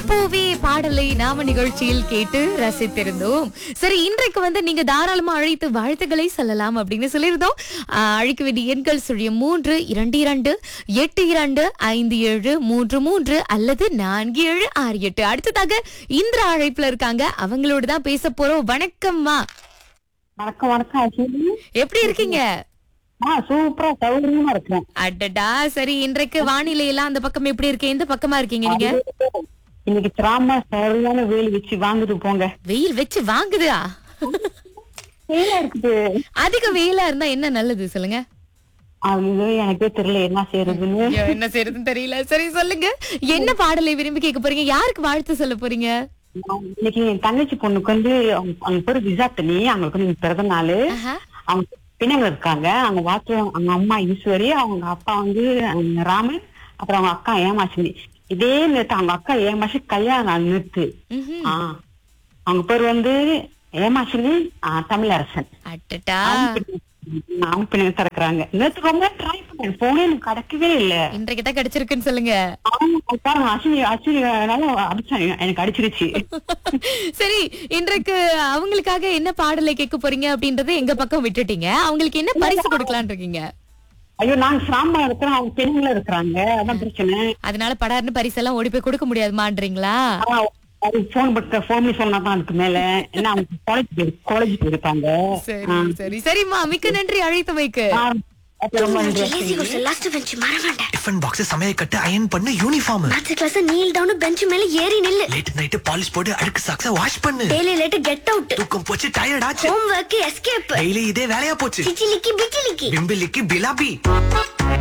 பூவே பாடலை நாம நிகழ்ச்சியில் கேட்டு ரசித்திருந்தோம் சரி இன்றைக்கு வந்து நீங்க தாராளமா அழைத்து வாழ்த்துக்களை சொல்லலாம் அப்படின்னு சொல்லியிருந்தோம் ஆஹ், அழைக்க வேண்டிய எண்கள் சுழியம் மூன்று இரண்டு இரண்டு எட்டு இரண்டு ஐந்து ஏழு மூன்று மூன்று அல்லது நான்கு ஏழு ஆறு எட்டு அடுத்ததாக இந்திரா அழைப்புல இருக்காங்க அவங்களோட தான் பேச போறோம் வணக்கம்மா வணக்கம் வணக்கம் அஸ்வினி எப்படி இருக்கீங்க ஆ சூப்பரா சௌகரியமா இருக்கிறேன் அடடா சரி இன்றைக்கு வானிலை எல்லாம் அந்த பக்கம் எப்படி இருக்கு எந்த பக்கமா இருக்கீங்க நீங்க இன்னைக்கு திராம சரியான வேலி வச்சு வாங்குது போங்க வெயில் வச்சு வாங்குதா வெயிலா இருக்குது அதிக வெயிலா இருந்தா என்ன நல்லது சொல்லுங்க அது எனக்கே தெரியல என்ன செய்யறதுன்னு ஐயோ, என்ன செய்யறதுன்னு தெரியல சரி சொல்லுங்க என்ன பாடலை விரும்பி கேட்க போறீங்க யாருக்கு வாழ்த்து சொல்ல போறீங்க நான் இன்னைக்கு என் தங்கச்சி பொண்ணுக்கு வந்து அவங்க அவங்க பேரு விசாத்தனி அவங்களுக்கு வந்து இன்னைக்கு பிறந்த நாள் ஆஹா. அவங்க பின்னாங்க இருக்காங்க அவங்க வாத்து அவங்க அம்மா ஈஸ்வரி அவங்க அப்பா வந்து அஹ், ராமன் அப்புறம் அவங்க அக்கா ஏமாசினி இதே நேரத்து அவங்க அக்கா ஏமாசி கல்யாணம் நாள் நிறுத்து ம்ஹும். ஆ அவங்க பேர் வந்து ஏமாசினி ஆ, தமிழரசன் அடடா அவங்க பின்னாடி திறக்கிறாங்க நேற்று ரொம்ப ட்ரை பண்ணேன் போனே எனக்கு கிடைக்கவே இல்ல இன்றைக்கு தான் கிடைச்சிருக்குன்னு சொல்லுங்க அவங்க பாருங்க அஸ்வினி அஸ்வினினால அடிச்சாங்க எனக்கு அடிச்சிருச்சு சரி இன்றைக்கு அவங்களுக்காக என்ன பாடலை கேட்க போறீங்க அப்படின்றத எங்க பக்கம் விட்டுட்டீங்க அவங்களுக்கு என்ன பரிசு கொடுக்கலாம்னு இருக்கீங்க ஐயோ நாங்க சாம்பா இருக்கிறோம் அவங்க பெண்களும் இருக்கிறாங்க அதான் பிரச்சனை அதனால படார்னு பரிசெல்லாம் ஓடி போய் கொடுக்க முடியாதுமான்றீங்களா ஆனா, அது போன் பட்ட போன் பண்ணி சொன்னா தான் அதுக்கு மேல ஏன்னா அவங்க காலேஜ் காலேஜ் போயிருக்காங்க சரி சரி சரிம்மா மிக்க நன்றி அழைத்தமைக்கு ஆ, அப்ப ரொம்ப நன்றி லேசி அஸ்வினி. கோர்ஸ் லாஸ்ட் பெஞ்ச் மறவாண்ட டிஃபன் பாக்ஸ் சமைய கட்டு அயன் பண்ணு uniform maths class kneel down bench மேல ஏறி நில்லு லேட் நைட் பாலிஷ் போட்டு அழுக்கு சாக்ஸ வாஷ் பண்ணு டெய்லி லேட் கெட் அவுட் தூக்கம் போச்சு டயர்ட் ஆச்சு ஹோம் ஒர்க் எஸ்கேப் டெய்லி இதே வேலையா போச்சு சிச்சிலிக்கி பிச்சிலிக்கி பிம்பிலிக்கு பிலாபி